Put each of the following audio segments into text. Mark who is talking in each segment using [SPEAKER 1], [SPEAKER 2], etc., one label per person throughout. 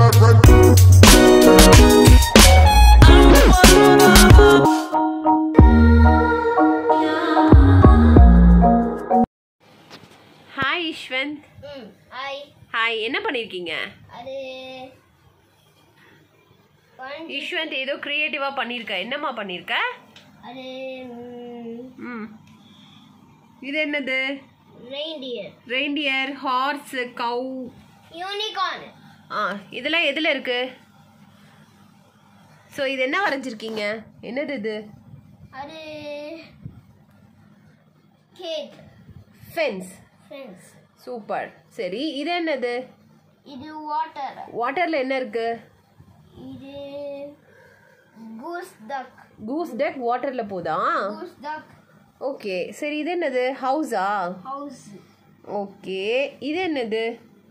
[SPEAKER 1] hi ஈஸ்வந்த்
[SPEAKER 2] ம் hi
[SPEAKER 1] hi என்ன பண்ணியிருக்கீங்க
[SPEAKER 2] அது one-
[SPEAKER 1] ஈஸ்வந்த் ஏதோ க்ரியேட்டிவாக பண்ணியிருக்க என்னம்மா பண்ணியிருக்க
[SPEAKER 2] அது
[SPEAKER 1] ம் இது என்னது
[SPEAKER 2] reindeer
[SPEAKER 1] reindeer horse cow
[SPEAKER 2] unicorn
[SPEAKER 1] ஆ இதெல்லாம் எதில் இருக்கு ஸோ இது என்ன வரைஞ்சிருக்கீங்க என்னது இது
[SPEAKER 2] அது கேட்
[SPEAKER 1] ஃபென்ஸ்
[SPEAKER 2] ஃப்ரெண்ட்ஸ்
[SPEAKER 1] சூப்பர் சரி இது என்னது
[SPEAKER 2] இது வாட்டர்
[SPEAKER 1] வாட்டரில் என்ன இருக்கு
[SPEAKER 2] இது கூஸ் டக்
[SPEAKER 1] கூஸ் டெக் வாட்டரில் போதா
[SPEAKER 2] கூஸ் டக்
[SPEAKER 1] ஓகே சரி இது என்னது ஹவுஸா
[SPEAKER 2] ஹவுஸ்
[SPEAKER 1] ஓகே இது என்னது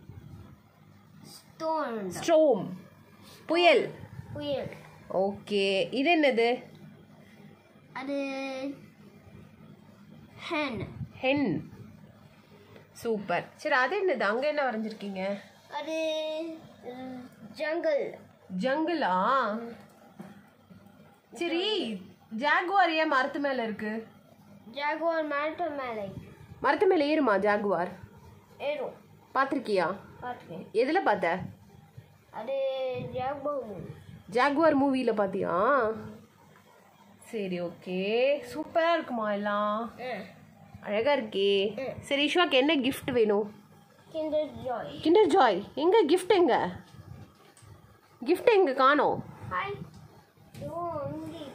[SPEAKER 2] ஸ்டோன்
[SPEAKER 1] ஸ்ட்ரோம் புயல்
[SPEAKER 2] புயல்
[SPEAKER 1] ஓகே இது என்னது
[SPEAKER 2] அது ஹேன்
[SPEAKER 1] ஹென் சூப்பர் சரி அது என்னது அங்கே என்ன வரைஞ்சிருக்கீங்க
[SPEAKER 2] அது ஜங்கிள்
[SPEAKER 1] ஜங்கிளா சரி ஜாகுவார் ஏன் மரத்து மேலே இருக்கு
[SPEAKER 2] ஜாகுவார் மரத்து மேலே
[SPEAKER 1] மரத்து மேலே ஏறுமா ஜாகுவார்
[SPEAKER 2] ஏறும்
[SPEAKER 1] பார்த்துருக்கியா
[SPEAKER 2] பார்த்துக்கேன்
[SPEAKER 1] எதில் பார்த்த
[SPEAKER 2] அது ஜாகுவார்
[SPEAKER 1] ஜாகுவார் மூவியில் பார்த்தியா சரி ஓகே சூப்பராக இருக்குமா எல்லாம் அழகாக இருக்கே சரி ஈஸ்வாக்கு என்ன gift வேணும்
[SPEAKER 2] கிண்டர் ஜாய்
[SPEAKER 1] கிண்டர் ஜாய் எங்க gift எங்க gift எங்க காணோம்
[SPEAKER 2] ஹாய் ஓ இங்கே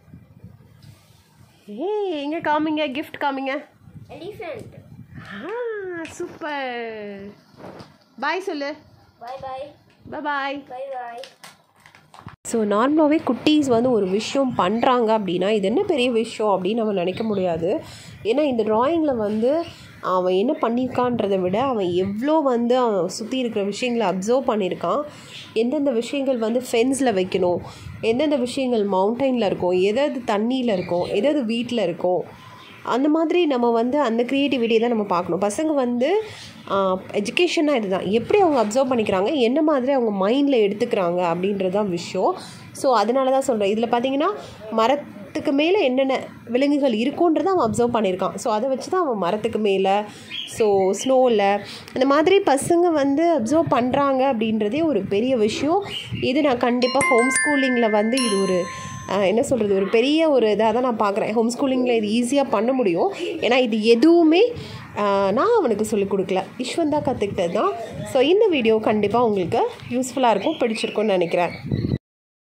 [SPEAKER 1] ஏய் எங்க காமிங்க gift காமிங்க
[SPEAKER 2] எலிஃபென்ட்
[SPEAKER 1] ஆ சூப்பர் பாய் சொல்லு
[SPEAKER 2] bye bye
[SPEAKER 1] boy
[SPEAKER 2] bye bye
[SPEAKER 1] so நார்மலாகவே குட்டீஸ் வந்து ஒரு விஷயம் பண்ணுறாங்க அப்படின்னா இது என்ன பெரிய விஷயம் அப்படின்னு நம்ம நினைக்க முடியாது ஏன்னா இந்த ட்ராயிங்கில் வந்து அவன் என்ன பண்ணியிருக்கான்றதை விட அவன் எவ்வளோ வந்து அவன் சுற்றி இருக்கிற விஷயங்களை அப்சர்வ் பண்ணியிருக்கான் எந்தெந்த விஷயங்கள் வந்து ஃபென்ஸில் வைக்கணும் எந்தெந்த விஷயங்கள் மவுண்டனில் இருக்கும் எதாவது தண்ணியில் இருக்கும் எதாவது வீட்டில் இருக்கும் அந்த மாதிரி நம்ம வந்து அந்த க்ரியேட்டிவிட்டியை தான் நம்ம பார்க்கணும் பசங்க வந்து எஜுகேஷனாக இதுதான் எப்படி அவங்க அப்சர்வ் பண்ணிக்கிறாங்க என்ன மாதிரி அவங்க மைண்டில் எடுத்துக்கிறாங்க அப்படின்றது தான் விஷயம் ஸோ அதனால தான் சொல்கிறேன் இதில் பார்த்தீங்கன்னா மரத்துக்கு மேலே என்னென்ன விலங்குகள் இருக்குன்றதை அவன் அப்சர்வ் பண்ணியிருக்கான் ஸோ அதை வச்சு தான் அவன் மரத்துக்கு மேலே ஸோ ஸ்னோவில் அந்த மாதிரி பசங்க வந்து அப்சர்வ் பண்ணுறாங்க அப்படின்றதே ஒரு பெரிய விஷயம் இது நான் கண்டிப்பாக ஹோம் ஸ்கூலிங்கில் வந்து இது ஒரு ஆஹ் என்ன சொல்கிறது ஒரு பெரிய ஒரு இதாக தான் நான் பார்க்குறேன் ஹோம் ஸ்கூலிங்கில் இது ஈஸியாக பண்ண முடியும் ஏன்னா இது எதுவுமே ஆஹ் நான் அவனுக்கு சொல்லிக் கொடுக்கல ஈஸ்வன் தான் கற்றுக்கிட்டது தான் ஸோ இந்த வீடியோ கண்டிப்பாக உங்களுக்கு யூஸ்ஃபுல்லாக இருக்கும் பிடிச்சிருக்கும்னு நினைக்கிறேன்